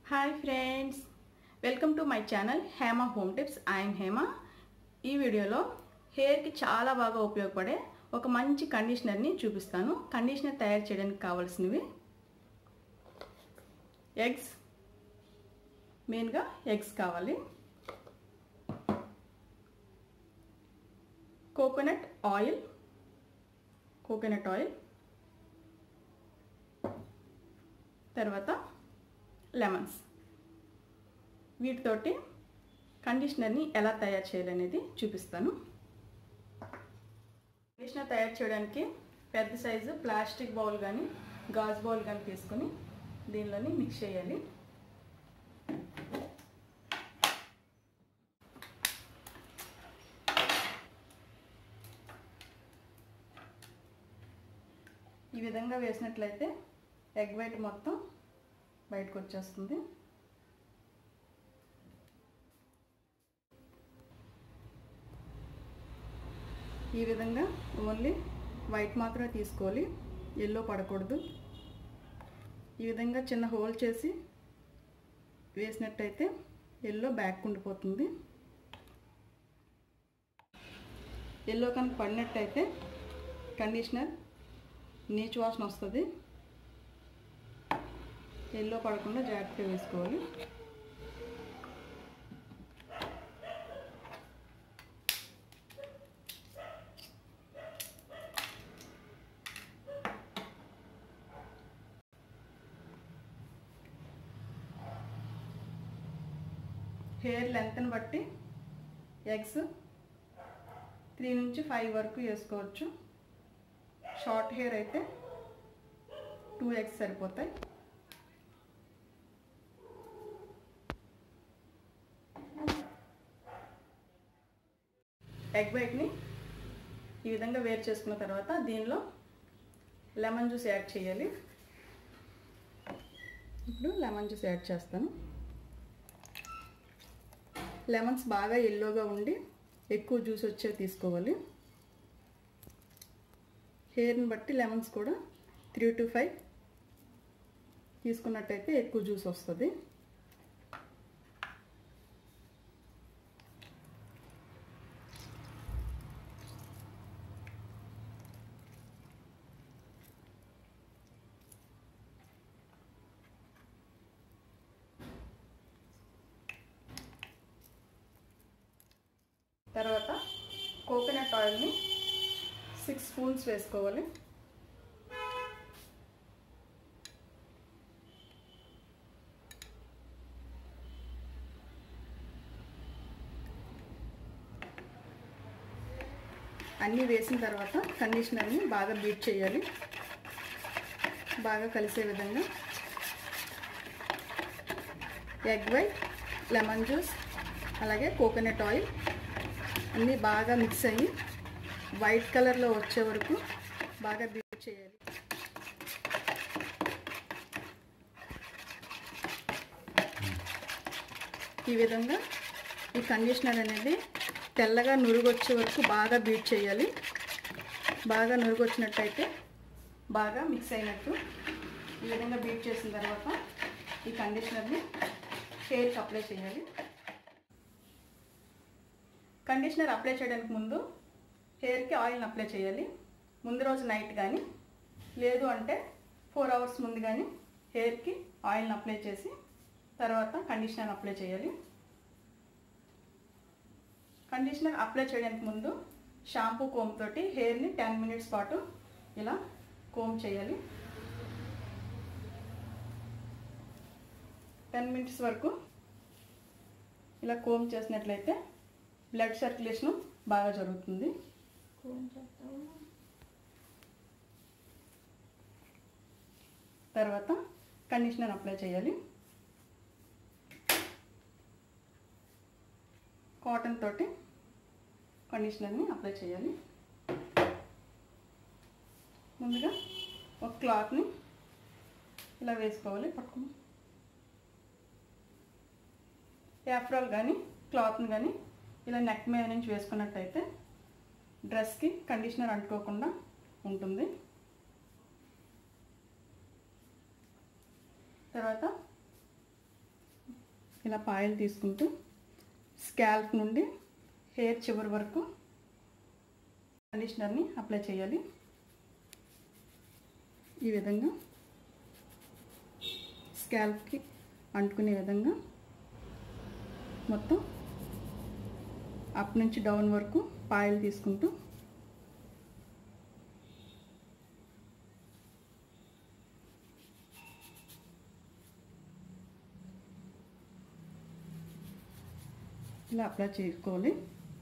hi friends welcome to my channel Hema home tips I'm Hema ఈ వీడియోలో హెయిర్కి చాలా బాగా ఉపయోగపడే ఒక మంచి కండిషనర్ని చూపిస్తాను కండిషనర్ తయారు చేయడానికి కావాల్సినవి ఎగ్స్ మెయిన్గా ఎగ్స్ కావాలి కోకోనట్ ఆయిల్ కోకోనట్ ఆయిల్ తర్వాత లెమన్స్ వీటితోటి కండిషనర్ని ఎలా తయారు చేయాలనేది చూపిస్తాను కండిషనర్ తయారు చేయడానికి పెద్ద సైజు ప్లాస్టిక్ బౌల్ కానీ గాజు బౌల్ కానీ తీసుకొని దీనిలోని మిక్స్ చేయాలి ఈ విధంగా వేసినట్లయితే ఎగ్ వైట్ మొత్తం బయటకు వచ్చేస్తుంది ఈ విధంగా ఓన్లీ వైట్ మాత్రమే తీసుకోవాలి ఎల్లో పడకూడదు ఈ విధంగా చిన్న హోల్ చేసి వేసినట్టయితే ఎల్లో బ్యాక్ ఉండిపోతుంది ఎల్లో కనుక పడినట్టయితే కండిషనర్ నీచు వాసన వస్తుంది ఎల్లో పడకుండా జాగ్రత్తగా వేసుకోవాలి హెయిర్ లెంత్ని బట్టి ఎగ్స్ త్రీ నుంచి ఫైవ్ వరకు వేసుకోవచ్చు షార్ట్ హెయిర్ అయితే టూ ఎగ్స్ సరిపోతాయి ఎగ్ వైట్ని ఈ విధంగా వేరు చేసుకున్న తర్వాత దీనిలో లెమన్ జ్యూస్ యాడ్ చేయాలి ఇప్పుడు లెమన్ జ్యూస్ యాడ్ చేస్తాను లెమన్స్ బాగా ఎల్లోగా ఉండి ఎక్కువ జ్యూస్ వచ్చేవి తీసుకోవాలి హెయిర్ని బట్టి లెమన్స్ కూడా త్రీ టు ఫైవ్ తీసుకున్నట్టయితే ఎక్కువ జ్యూస్ వస్తుంది తర్వాత కోకోనట్ ఆయిల్ని సిక్స్ స్పూన్స్ వేసుకోవాలి అన్నీ వేసిన తర్వాత కండిషనర్ని బాగా బీట్ చేయాలి బాగా కలిసే విధంగా ఎగ్ వైట్ లెమన్ జ్యూస్ అలాగే కోకోనట్ ఆయిల్ అన్నీ బాగా మిక్స్ అయ్యి వైట్ కలర్లో వచ్చే వరకు బాగా బీట్ చేయాలి ఈ విధంగా ఈ కండిషనర్ అనేది తెల్లగా నురుగు వచ్చే వరకు బాగా బీట్ చేయాలి బాగా నురుగు వచ్చినట్టయితే బాగా మిక్స్ అయినట్టు ఈ విధంగా బీట్ చేసిన తర్వాత ఈ కండిషనర్ని హెయిర్కి అప్లై చేయాలి కండిషనర్ అప్లై చేయడానికి ముందు హెయిర్కి ఆయిల్ని అప్లై చేయాలి ముందు రోజు నైట్ కానీ లేదు అంటే ఫోర్ అవర్స్ ముందు కానీ హెయిర్కి ఆయిల్ని అప్లై చేసి తర్వాత కండిషనర్ అప్లై చేయాలి కండిషనర్ అప్లై చేయడానికి ముందు షాంపూ కోమ్ తోటి హెయిర్ని టెన్ మినిట్స్ పాటు ఇలా కోమ్ చేయాలి టెన్ మినిట్స్ వరకు ఇలా కోమ్ చేసినట్లయితే బ్లడ్ సర్క్యులేషన్ బాగా జరుగుతుంది తర్వాత కండిషనర్ అప్లై చేయాలి కాటన్ తోటి కండిషనర్ని అప్లై చేయాలి ముందుగా ఒక క్లాత్ని ఇలా వేసుకోవాలి పట్టుకుని యాఫ్రాల్ కానీ క్లాత్ని కానీ ఇలా నెక్ మీద నుంచి వేసుకున్నట్టయితే డ్రెస్కి కండిషనర్ అంటుకోకుండా ఉంటుంది తర్వాత ఇలా పాయలు తీసుకుంటూ స్కాల్ప్ నుండి హెయిర్ చివరి వరకు కండిషనర్ని అప్లై చేయాలి ఈ విధంగా స్కాల్ప్కి అంటుకునే విధంగా మొత్తం అప్ నుంచి డౌన్ వరకు పాయలు తీసుకుంటూ ఇలా అప్లై చేసుకోవాలి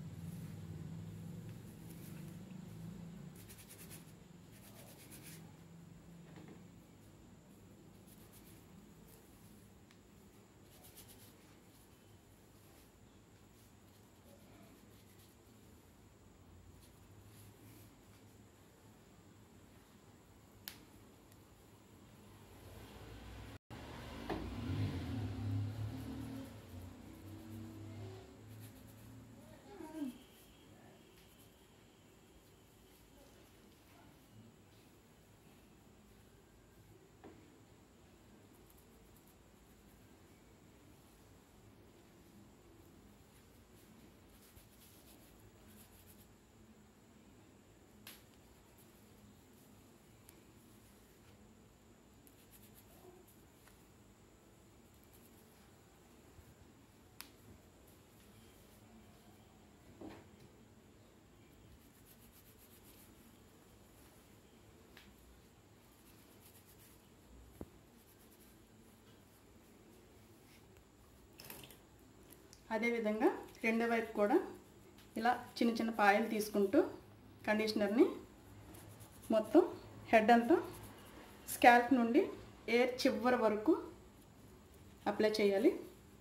అదేవిధంగా రెండో వైపు కూడా ఇలా చిన్న చిన్న పాయలు తీసుకుంటూ కండిషనర్ని మొత్తం హెడ్ అంతా స్కాల్ప్ నుండి ఎయిర్ చివరి వరకు అప్లై చేయాలి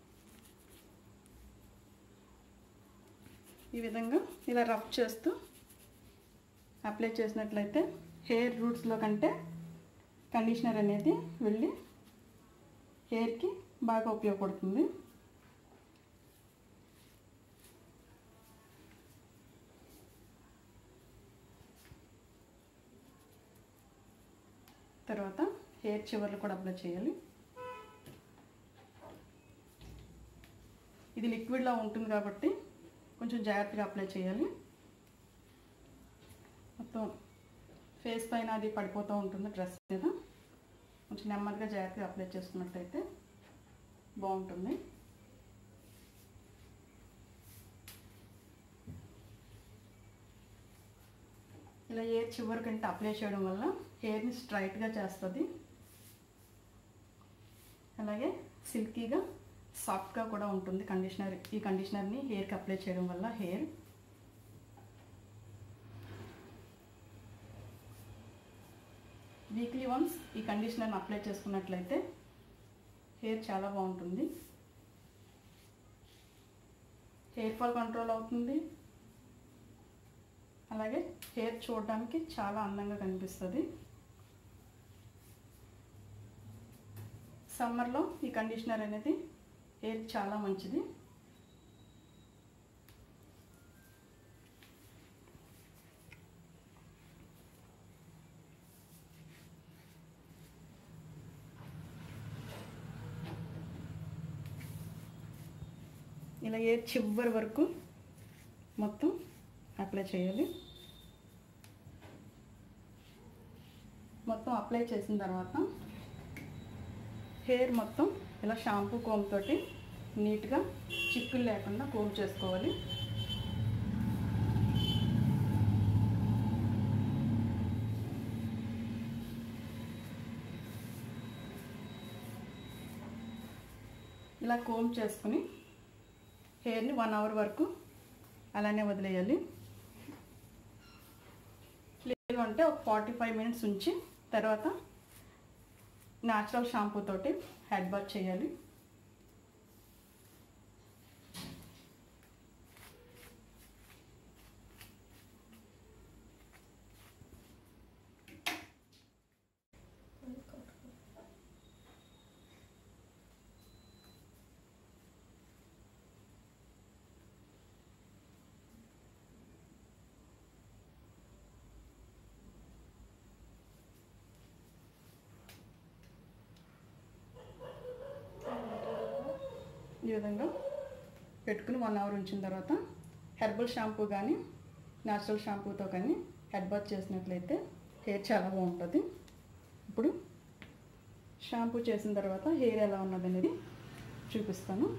ఈ విధంగా ఇలా రఫ్ చేస్తూ అప్లై చేసినట్లయితే హెయిర్ రూట్స్లో కంటే కండిషనర్ అనేది వెళ్ళి హెయిర్కి బాగా ఉపయోగపడుతుంది తర్వాత హెయిర్ చివర్లు కూడా అప్లై చేయాలి ఇది లిక్విడ్లా ఉంటుంది కాబట్టి కొంచెం జాగ్రత్తగా అప్లై చేయాలి మొత్తం ఫేస్ పైన అది పడిపోతూ ఉంటుంది డ్రెస్ మీద కొంచెం నెమ్మదిగా జాగ్రత్తగా అప్లై చేసుకున్నట్లయితే బాగుంటుంది ఇలా హెయిర్ చివరికంటే అప్లై చేయడం వల్ల హెయిర్ని స్ట్రైట్గా చేస్తుంది అలాగే సిల్కీగా సాఫ్ట్గా కూడా ఉంటుంది కండిషనర్ ఈ కండిషనర్ని హెయిర్కి అప్లై చేయడం వల్ల హెయిర్ వీక్లీ వన్స్ ఈ కండిషనర్ని అప్లై చేసుకున్నట్లయితే హెయిర్ చాలా బాగుంటుంది హెయిర్ ఫాల్ కంట్రోల్ అవుతుంది అలాగే హెయిర్ చూడడానికి చాలా అందంగా కనిపిస్తుంది సమ్మర్లో ఈ కండిషనర్ అనేది హెయిర్ చాలా మంచిది ఇలా హెయిర్ చివరి వరకు మొత్తం అప్లై చేయాలి మొత్తం అప్లై చేసిన తర్వాత హెయిర్ మొత్తం ఇలా షాంపూ కోమ్ తోటి నీట్గా చిక్కులు లేకుండా కోమ్ చేసుకోవాలి ఇలా కోమ్ చేసుకుని హెయిర్ని వన్ అవర్ వరకు అలానే వదిలేయాలి లేదు అంటే ఒక ఫార్టీ ఫైవ్ మినిట్స్ ఉంచి తర్వాత న్యాచురల్ షాంపూ తోటి హెడ్ బాత్ చేయాలి ఈ విధంగా పెట్టుకుని వన్ అవర్ ఉంచిన తర్వాత హెర్బల్ షాంపూ కానీ న్యాచురల్ షాంపూతో కానీ హెడ్ బాత్ చేసినట్లయితే హెయిర్ చాలా బాగుంటుంది ఇప్పుడు షాంపూ చేసిన తర్వాత హెయిర్ ఎలా ఉన్నది అనేది చూపిస్తాను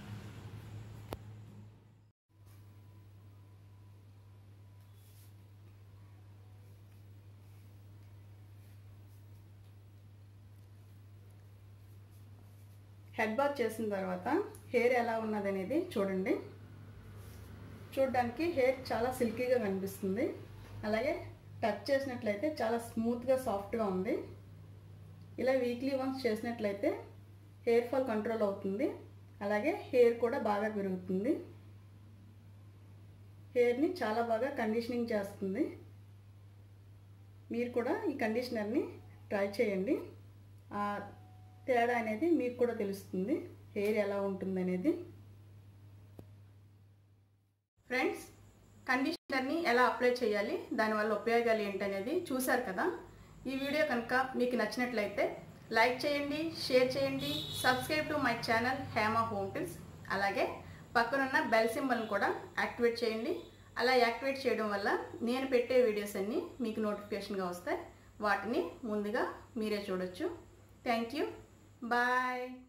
హెడ్ బాత్ చేసిన తర్వాత హెయిర్ ఎలా ఉన్నది అనేది చూడండి చూడడానికి హెయిర్ చాలా సిల్కీగా కనిపిస్తుంది అలాగే టచ్ చేసినట్లయితే చాలా స్మూత్గా సాఫ్ట్గా ఉంది ఇలా వీక్లీ వన్స్ చేసినట్లయితే హెయిర్ ఫాల్ కంట్రోల్ అవుతుంది అలాగే హెయిర్ కూడా బాగా పెరుగుతుంది హెయిర్ని చాలా బాగా కండిషనింగ్ చేస్తుంది మీరు కూడా ఈ కండిషనర్ని ట్రై చేయండి ఆ తేడా అనేది మీకు కూడా తెలుస్తుంది హెయిర్ ఎలా ఉంటుంది అనేది ఫ్రెండ్స్ కండిషనర్ని ఎలా అప్లై చేయాలి దానివల్ల ఉపయోగాలు ఏంటనేది చూశారు కదా ఈ వీడియో కనుక మీకు నచ్చినట్లయితే లైక్ చేయండి షేర్ చేయండి subscribe to my channel Hema home tips అలాగే పక్కనున్న బెల్ సింబల్ని కూడా యాక్టివేట్ చేయండి అలా యాక్టివేట్ చేయడం వల్ల నేను పెట్టే వీడియోస్ అన్నీ మీకు నోటిఫికేషన్గా వస్తాయి వాటిని ముందుగా మీరే చూడొచ్చు థ్యాంక్ యూ బాయ్